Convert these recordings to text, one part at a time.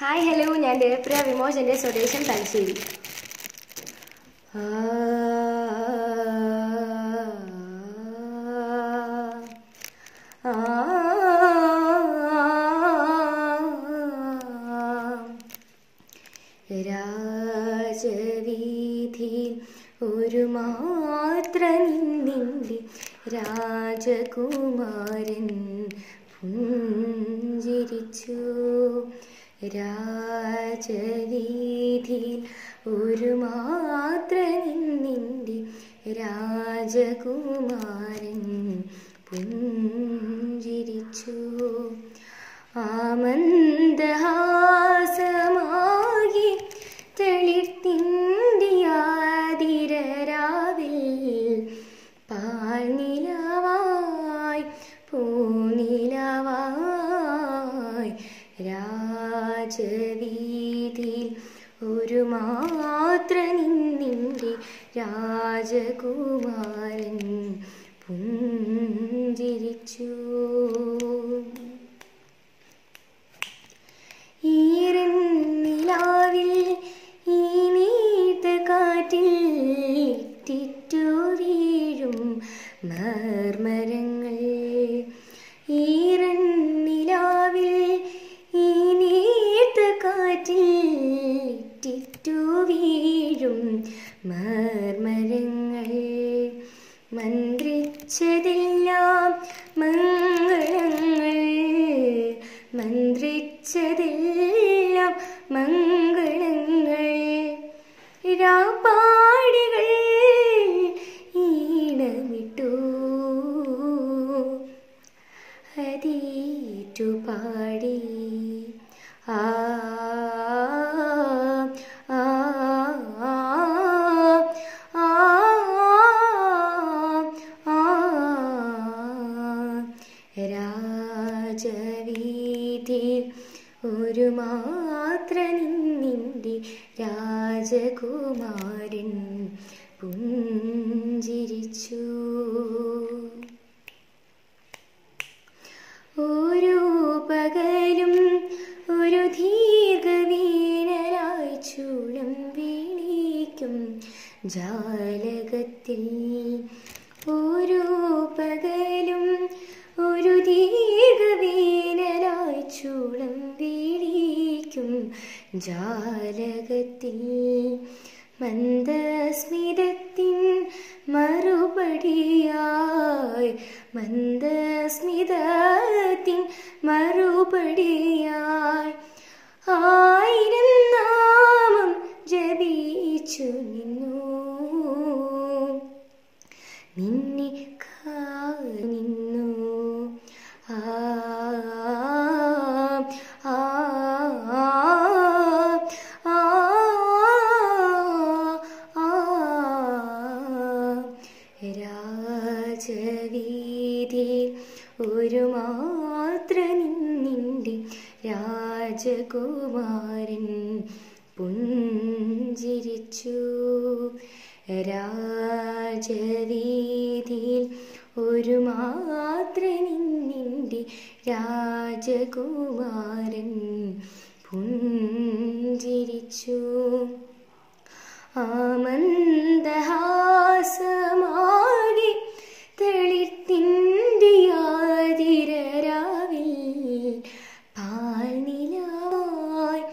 hi hello ഞാൻ ദേവപ്രിയ വിമോച് എൻ്റെ സ്വദേശം തലശ്ശേരി ആ, ആ, രാജവീതിയിൽ ഒരു മാത്ര നിന്നിൻ്റെ രാജകുമാരൻ പുഞ്ചിരിച്ചു രാജവീതിയിൽ ഒരു മാത്ര നിന്നിൻ്റെ രാജകുമാരൻ പുഞ്ചിരിച്ചു ആമന്ദഹാസമാകി തെളിത്തിന്തിയാതിരരാവിൽ പാൽനിലവായി പൂനിലവായി രാജവീതിയിൽ ഒരു മാത്ര നിന്നിൻ്റെ രാജകുമാരൻ പുഞ്ചിരിച്ചു ഈരന്നിലാവിൽ ഈ നീത്ത കാറ്റിൽ ഇറ്റിറ്റു വീഴും മർമരങ്ങൾ ഈരന്നിലാവിൽ ഈ നീത്ത കാറ്റിൽ ഇറ്റിറ്റു വീഴും മർമരങ്ങൾ മന്ത്രിച്ചതെല്ലാം മംഗളങ്ങൾ മന്ത്രിച്ചതെല്ലാം മംഗളങ്ങൾ രാപ്പാടികൾ ഈണമിട്ടു അതീറ്റു പാടി ആ ആ ആ ആ ആ രാജവീതിയിൽ ഒരു മാത്ര നിന്നിൻ്റെ രാജകുമാരൻ പുഞ്ചിരിച്ചു ഓരോ പകലും ഒരു ദീർഘവീണലായി ചൂളം വീണിക്കും ജാലകത്തിൽ ഓരോ പകലും ഒരു ദീർഘവീണലായി ചൂളം വീണിക്കും ജാലകത്തിൽ മന്ദസ്മിതത്തിൻ മറുപടിയായി മന്ദസ്മിതത്തിൻ മറുപടിയായി ആയിരം നാമം ജപിച്ചു നിന്നു നിന്നെ കാനിന്നു ആ ആ ആ ആ ആ രാജവീതിയിൽ ഒരു മാത്ര നിന്നിൻ്റെ രാജകുമാരൻ പുഞ്ചിരിച്ചു രാജവീതിയിൽ ഒരു മാത്ര നിന്നിൻ്റെ രാജകുമാരൻ പുഞ്ചിരിച്ചു ആമന്ദഹാസമാകി തെളിത്തിന്തിയാതിരരാവിൽ പാൽനിലവായി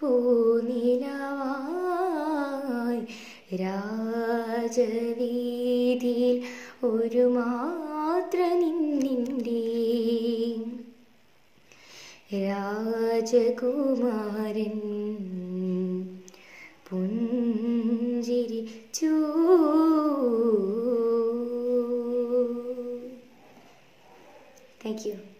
പൂനിലവായി രാജവീതിയിൽ ഒരു മാത്ര നിന്നിൻ്റെ രാജകുമാരൻ പുഞ്ചിരിച്ചു താങ്ക് യു